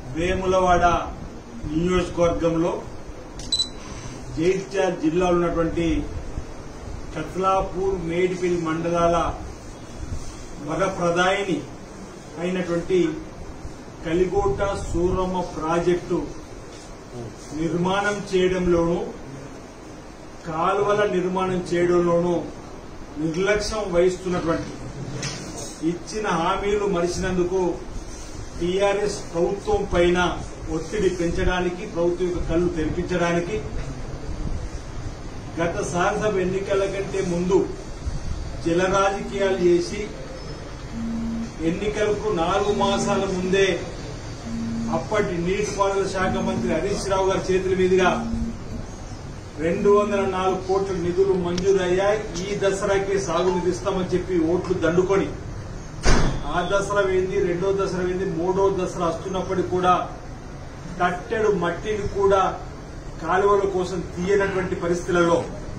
వేములవాడ నియోజకవర్గంలో జైత్యాల జిల్లాలో ఉన్నటువంటి కత్లాపూర్ మేడిపల్లి మండలాల వరప్రదాయిని అయినటువంటి కలిగోట సూరమ్మ ప్రాజెక్టు నిర్మాణం చేయడంలోనూ కాలువల నిర్మాణం చేయడంలోనూ నిర్లక్ష్యం వహిస్తున్నటువంటి ఇచ్చిన హామీలు మరిచినందుకు టీఆర్ఎస్ ప్రభుత్వం పైన ఒత్తిడి పెంచడానికి ప్రభుత్వం యొక్క కళ్ళు తెరిపించడానికి గత శాసనసభ ఎన్నికల కంటే ముందు జల రాజకీయాలు చేసి ఎన్నికలకు నాలుగు మాసాల ముందే అప్పటి నీటిపారుదల శాఖ మంత్రి హరీష్ రావు గారి చేతుల మీదుగా రెండు వందల నాలుగు కోట్ల నిధులు మంజూరయ్యాయి ఈ దసరాకే సాగునీరు ఇస్తామని చెప్పి ఓట్లు దండుకొని ఆ దసరా వేయింది రెండో దసరా వేయింది మూడో దసరా వస్తున్నప్పటికీ కూడా కట్టెడు మట్టిని కూడా కాలువల కోసం తీయనటువంటి పరిస్థితులలో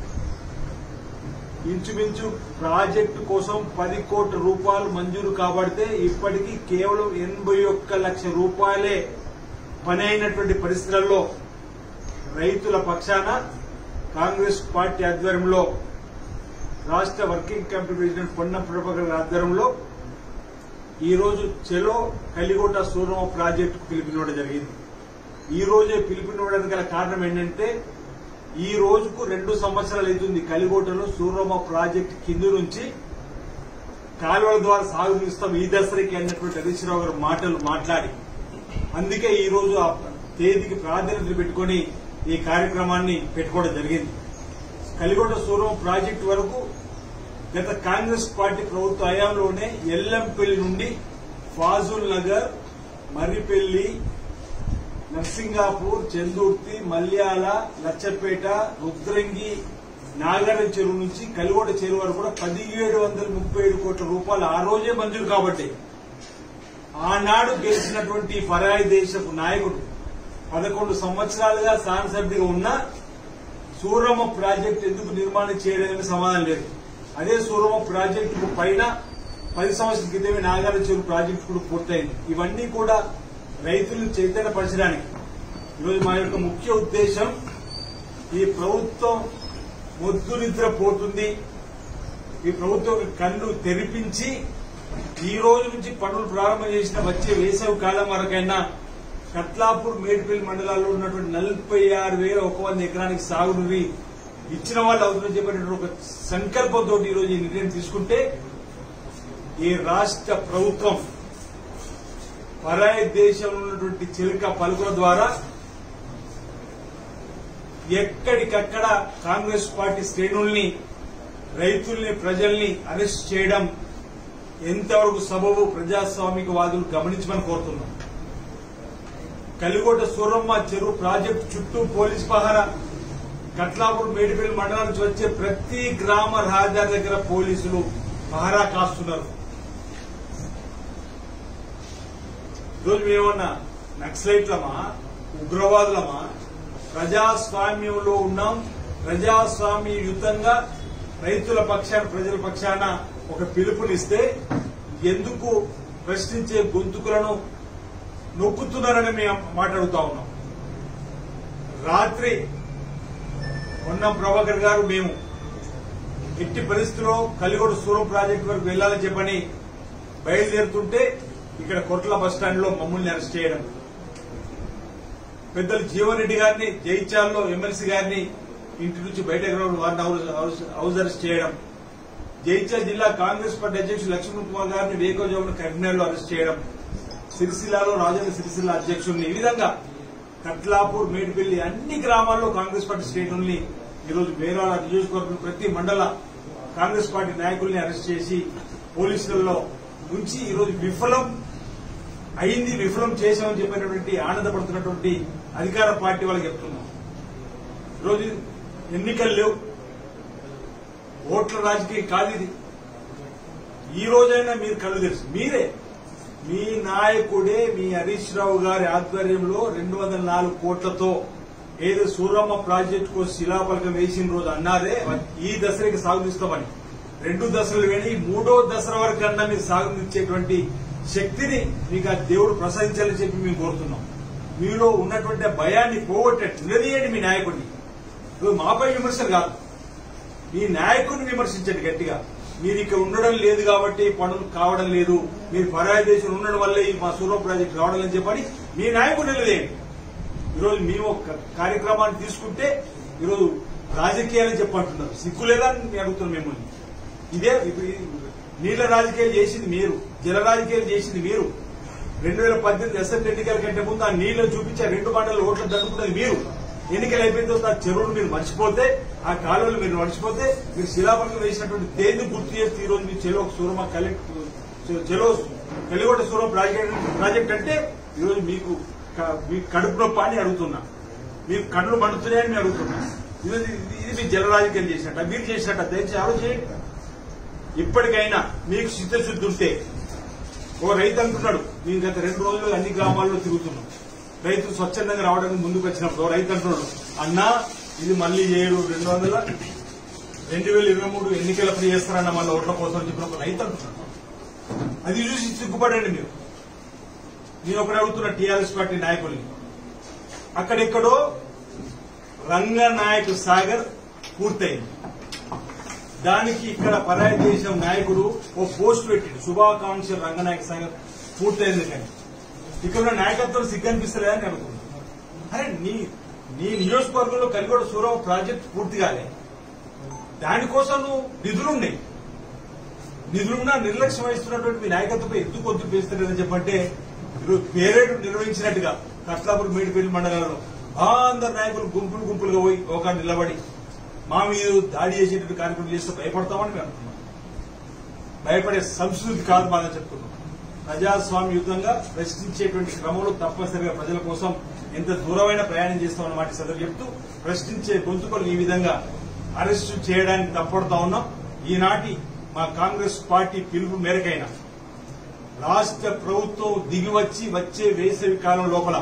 ఇంచుమించు ప్రాజెక్టు కోసం పది కోట్ల రూపాయలు మంజూరు కాబడితే ఇప్పటికీ కేవలం ఎనభై ఒక్క లక్ష రూపాయలే పని అయినటువంటి పరిస్థితులలో రైతుల పక్షాన కాంగ్రెస్ పార్టీ ఆధ్వర్యంలో రాష్ట్ర working committee president Ponnam Prabhakar గారి ఆధ్వర్యంలో ఈ రోజు చెలో కలిగోట సూరమ ప్రాజెక్టు పిలుపునివ్వడం జరిగింది ఈ రోజే పిలుపునివ్వడానికి గల కారణం ఏంటంటే ఈ రోజుకు రెండు సంవత్సరాలు అవుతుంది కలిగోటలో సూరమ ప్రాజెక్టు కింద నుంచి కాలువల ద్వారా సాగునిస్తాం ఈ దసరాకి అన్నటువంటి హరీష్ రావు గారు మాటలు మాట్లాడి అందుకే ఈ రోజు ఆ తేదీకి ప్రాధాన్యత పెట్టుకొని ఈ కార్యక్రమాన్ని పెట్టుకోవడం జరిగింది కలిగొండ సూరం ప్రాజెక్టు వరకు గత కాంగ్రెస్ పార్టీ ప్రభుత్వ హయాంలోనే ఎల్లంపల్లి నుండి ఫాజుల్ నగర్ మర్రిపల్లి నర్సింగాపూర్ చందుర్తి మల్యాల లచ్చపేట రుద్రంగి నాగరం చెరువు నుంచి కలిగొండ చెరువు వరకు కూడా పదిహేడు వందల ముప్పై ఏడు కోట్ల రూపాయలు ఆ రోజే మంజూరు కాబట్టి ఆనాడు గెలిచినటువంటి పరాయి దేశపు నాయకుడు పదకొండు సంవత్సరాలుగా శాసనసభ్యుడిగా ఉన్న సూరమ్మ ప్రాజెక్టు ఎందుకు నిర్మాణం చేయలేదని సమాధానం లేదు అదే సూరమ్మ ప్రాజెక్టు పైన పది సంవత్సరాల క్రితమే నాగార చెరువు ప్రాజెక్టు కూడా పూర్తయింది ఇవన్నీ కూడా రైతులను చైతన్యపరచడానికి ఈరోజు మా యొక్క ముఖ్య ఉద్దేశం ఈ ప్రభుత్వం మొద్దు నిద్ర పోతుంది ఈ ప్రభుత్వం కళ్ళు తెరిపించి ఈ రోజు నుంచి పనులు ప్రారంభం చేసిన వచ్చే వేసవి కాలం వరకైనా కట్లాపూర్ మేడ్పల్లి మండలాల్లో ఉన్నటువంటి నలభై ఆరు వేల ఒక వంద ఎకరానికి సాగునీరు ఇచ్చిన వాళ్ళు అవుతుందని చెప్పినటువంటి ఒక సంకల్పంతో ఈ రోజు ఈ నిర్ణయం తీసుకుంటే ఈ రాష్ట్ర ప్రభుత్వం పరాయి దేశంలో ఉన్నటువంటి చిలుక పలుకుల ద్వారా ఎక్కడికక్కడ కాంగ్రెస్ పార్టీ శ్రేణుల్ని రైతుల్ని ప్రజల్ని అరెస్ట్ చేయడం ఎంతవరకు సబబు ప్రజాస్వామిక వాదులు గమనించమని కోరుతున్నాం కలిగొట్ట సూరమ్మ చెరువు ప్రాజెక్టు చుట్టూ పోలీస్ పహారా కట్లాపూర్ మేడిపల్లి మండలం నుంచి వచ్చే ప్రతి గ్రామ రహదారి దగ్గర పోలీసులు పహారా కాస్తున్నారు ఈరోజు మేమన్నా నక్సలైట్లమా ఉగ్రవాదులమా ప్రజాస్వామ్యంలో ఉన్నాం ప్రజాస్వామ్యయుతంగా రైతుల పక్షాన ప్రజల పక్షాన ఒక పిలుపునిస్తే ఎందుకు ప్రశ్నించే గొంతుకులను నొక్కుతున్నారని మేము మాట్లాడుతా ఉన్నాం రాత్రి పొన్నం ప్రభాకర్ గారు మేము ఎట్టి పరిస్థితుల్లో కలిగొడు సూరం ప్రాజెక్టు వరకు వెళ్లాలని చెప్పని బయలుదేరుతుంటే ఇక్కడ కొట్ల బస్ స్టాండ్ లో మమ్మల్ని అరెస్ట్ చేయడం పెద్దలు జీవన్ రెడ్డి గారిని జైత్యాల్లో ఎమ్మెల్సీ గారిని ఇంటి నుంచి బయటకు రావడం వారిని హౌస్- హౌస్- హౌస్ అరెస్ట్ చేయడం జైత్యాల జిల్లా కాంగ్రెస్ పార్టీ అధ్యక్షుడు లక్ష్మణ్ కుమార్ గారిని వేకోజామున కరీంనగర్లో అరెస్ట్ చేయడం సిరిసిల్లాలో రాజన్న సిరిసిల్ల అధ్యక్షుడిని ఈ విధంగా కట్లాపూర్ మేడిపల్లి అన్ని గ్రామాల్లో కాంగ్రెస్ పార్టీ శ్రేణుల్ని ఈరోజు మేరాల నియోజకవర్గం ప్రతి మండల కాంగ్రెస్ పార్టీ నాయకుల్ని అరెస్ట్ చేసి పోలీసులలో ఉంచి ఈరోజు విఫలం అయింది విఫలం చేశామని చెప్పినటువంటి ఆనందపడుతున్నటువంటి అధికార పార్టీ వాళ్ళకి చెప్తున్నాం ఈరోజు ఎన్నికలు లేవు ఓట్ల రాజకీయం కాదు ఇది ఈ రోజైనా మీరు కళ్ళు తెలుసు మీరే మీ నాయకుడే మీ హరీష్ రావు గారి ఆధ్వర్యంలో రెండు వందల నాలుగు కోట్లతో ఏదో సూరమ్మ ప్రాజెక్టుకు శిలాఫలకం వేసిన రోజు అన్నారే ఈ దసరాకి సాగునిస్తామని రెండు దశలు వేణి మూడో దసరా వరకు అన్నా మీరు సాగునిచ్చేటువంటి శక్తిని మీకు ఆ దేవుడు ప్రసాదించాలని చెప్పి మేము కోరుతున్నాం మీలో ఉన్నటువంటి ఆ భయాన్ని పోగొట్టేట్టు నిలదీయండి మీ నాయకుడిని ఇప్పుడు మాపై విమర్శలు కాదు మీ నాయకుడిని విమర్శించండి గట్టిగా మీరు ఇక్కడ ఉండడం లేదు కాబట్టి పనులు కావడం లేదు మీరు పరాయి దేశం ఉండడం వల్లే ఈ మా సూర్య ప్రాజెక్ట్ రావడం లేదని చెప్పని మీ నాయకుడిని నిలదీయండి ఈరోజు మేము ఒక కార్యక్రమాన్ని తీసుకుంటే ఈరోజు రాజకీయాలని చెప్పంటున్నారు సిగ్గు లేదా అని నేను అడుగుతున్నాను మిమ్మల్ని ఇదే ఇప్పుడు ఈ నీళ్ల రాజకీయాలు చేసింది మీరు జల రాజకీయాలు చేసింది మీరు రెండు వేల పద్దెనిమిది అసెంబ్లీ ఎన్నికల కంటే ముందు ఆ నీళ్లు చూపించే రెండు మండల ఓట్లు దండుకున్నది మీరు ఎన్నికలు అయిపోయిన తర్వాత ఆ చెరువులు మీరు మర్చిపోతే ఆ కాలువలు మీరు మర్చిపోతే మీరు శిలాపలకం వేసినటువంటి దేన్ని గుర్తు చేస్తే ఈ రోజు మీరు చెలో సూరమ కలెక్ట్ చెలో కలిగొట్ట సూరం ప్రాజెక్ట్ ప్రాజెక్ట్ అంటే ఈరోజు మీకు క- మీ కడుపు నొప్ప అని అడుగుతున్నా మీకు కళ్ళు మండుతున్నాయని నేను అడుగుతున్నా ఈరోజు ఇది ఇది మీ జల రాజకీయం చేసినట్ట మీరు చేసినట్ట దయచేసి ఆలోచించండి ఇప్పటికైనా మీకు చిత్తశుద్ధి ఉంటే ఓ రైతు అంటున్నాడు మేము గత రెండు రోజులు అన్ని గ్రామాల్లో తిరుగుతున్నాం రైతులు స్వచ్ఛందంగా రావడానికి ముందుకు వచ్చినప్పుడు ఓ రైతు అంటున్నాడు అన్నా ఇది మళ్ళీ ఏడు రెండు వందల రెండు వేల ఇరవై మూడు ఎన్నికలప్పుడు చేస్తారన్న మళ్ళీ ఓట్ల కోసం అని చెప్పిన ఒక రైతు అంటున్నాడు అది చూసి సిగ్గుపడండి మీరు నేను ఒకటి అడుగుతున్న టీఆర్ఎస్ పార్టీ నాయకుల్ని అక్కడెక్కడో రంగనాయక్ సాగర్ పూర్తయింది దానికి ఇక్కడ పరాయి దేశం నాయకుడు ఓ పోస్ట్ పెట్టిండు శుభాకాంక్షలు రంగనాయక సాగర్ పూర్తయింది కానీ ఇక్కడ ఉన్న నాయకత్వం సిగ్గనిపిస్తలేదని నేను అనుకున్నాను అరే నీ నీ నియోజకవర్గంలో కలిగొడ సూరవ ప్రాజెక్ట్ పూర్తి కాలే దానికోసం నువ్వు నిధులున్నాయి నిధులున్నా నిర్లక్ష్యం వహిస్తున్నటువంటి మీ నాయకత్వంపై ఎందుకు కొద్ది పెంచుతలేదని చెప్పంటే ఈరోజు పేరేడు నిర్వహించినట్టుగా కట్లాపూర్ మేడిపల్లి మండలంలో అందరు నాయకులు గుంపులు గుంపులుగా పోయి ఒక నిలబడి మా మీద దాడి చేసేటువంటి కార్యక్రమం చేస్తే భయపడతామని మేము అనుకున్నాం భయపడే సంస్కృతి కాదు మాదని చెప్తున్నాం ప్రజాస్వామ్యయుతంగా ప్రశ్నించేటువంటి క్రమంలో తప్పనిసరిగా ప్రజల కోసం ఎంత దూరమైన ప్రయాణం చేస్తామన్న మాట సదరు చెప్తూ ప్రశ్నించే గొంతుకలు ఈ విధంగా అరెస్టు చేయడానికి తప్పడుతా ఉన్నాం ఈనాటి మా కాంగ్రెస్ పార్టీ పిలుపు మేరకైనా రాష్ట్ర ప్రభుత్వం దిగివచ్చి వచ్చే వేసవి కాలం లోపల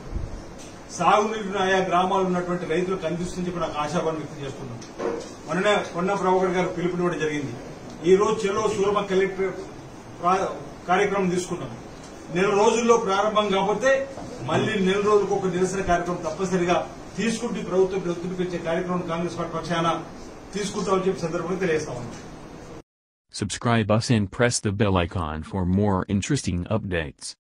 సాగునీరు ఆయా గ్రామాల్లో ఉన్నటువంటి రైతులకు అందిస్తుందని చెప్పి నాకు ఆశాభావం వ్యక్తం చేస్తున్నాం మొన్న పొన్న ప్రభాకర్ గారు పిలుపునివ్వడం జరిగింది ఈ రోజు చెలో సూరమ కలెక్టర్ ప్రా- కార్యక్రమం తీసుకున్నాం నెల రోజుల్లో ప్రారంభం కాకపోతే మళ్లీ నెల రోజులకు ఒక నిరసన కార్యక్రమం తప్పనిసరిగా తీసుకుంటూ ఈ ప్రభుత్వం ఒత్తిడి పెంచే కార్యక్రమం కాంగ్రెస్ పార్టీ పక్షాన తీసుకుంటామని చెప్పి సందర్భంగా తెలియజేస్తా ఉన్నాం Subscribe us and press the bell icon for more interesting updates.